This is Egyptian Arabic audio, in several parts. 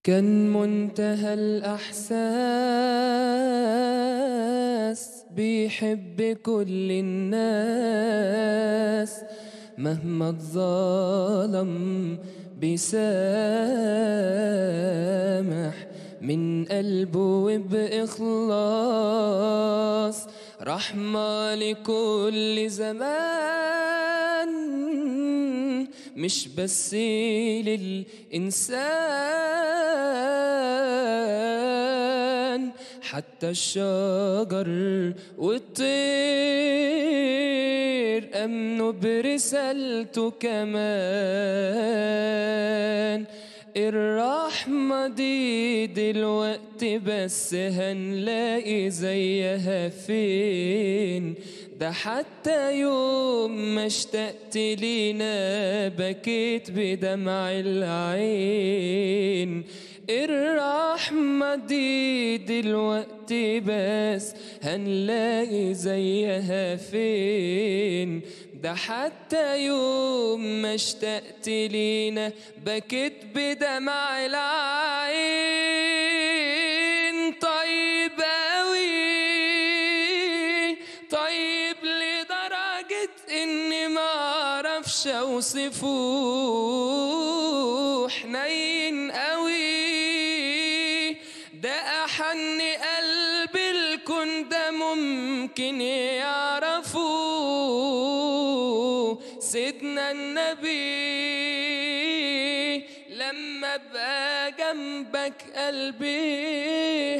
كان منتهى الأحساس بيحب كل الناس مهما اتظلم بيسامح من قلبه وبإخلاص رحمة لكل زمان مش بس للإنسان حتى الشجر والطير أمنوا برسالته كمان الرحمة دي دلوقتي بس هنلاقي زيها فين ده حتى يوم ما اشتقت لينا بكيت بدمع العين الرحمة دي دلوقتي بس هنلاقي زيها فين ده حتى يوم ما اشتقت لينا بكيت بدمع العين طيب أوي طيب لدرجة إني ما أعرفش أوصفه حنين أوي ده أحن قلب الكون ده ممكن يعرفه سيدنا النبي لما ابقى جنبك قلبي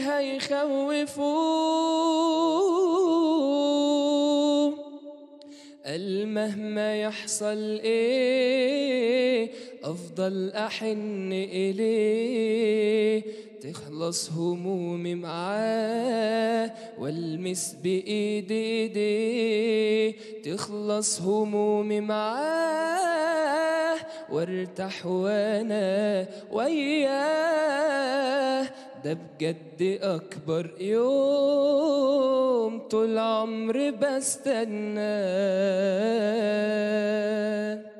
هيخوفه قال مهما يحصل ايه افضل احن اليه تخلص همومي معاه والمس بايد ايديه تخلص همومي معاه وارتاح وانا وياه ده بجد اكبر يوم طول عمري بستناه